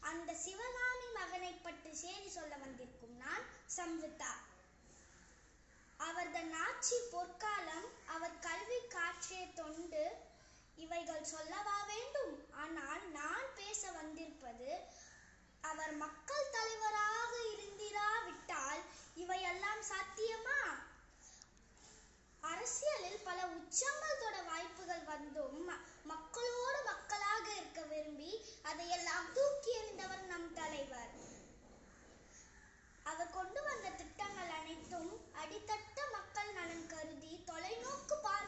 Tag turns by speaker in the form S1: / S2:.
S1: அந்த சிவகாமி மகனை பற்றி செய்தி சொல்ல வந்திருக்கும் நான் சம்ருதா அவர்தன் ஆட்சி பொற்காலம் அவர் கல்வி காற்றிய தொண்டு இவைகள் சொல்லவா வேண்டும் ஆனால் நான் பேச வந்திருப்பது அவர் மக்கள் தலைவராக இருந்திராவிட்டால் இவையெல்லாம் சாத்தியமா அரசியலில் பல உச்சங்கள் தொட வாய்ப்புகள் வந்தும் ம- மக்களோடு மக்களாக இருக்க விரும்பி அதையெல்லாம் தூக்கி எறிந்தவர் நம் தலைவர் அவர் கொண்டு வந்த திட்டங்கள் அனைத்தும் அடித்தட்ட மக்கள் நலன் கருதி தொலைநோக்கு பார்வை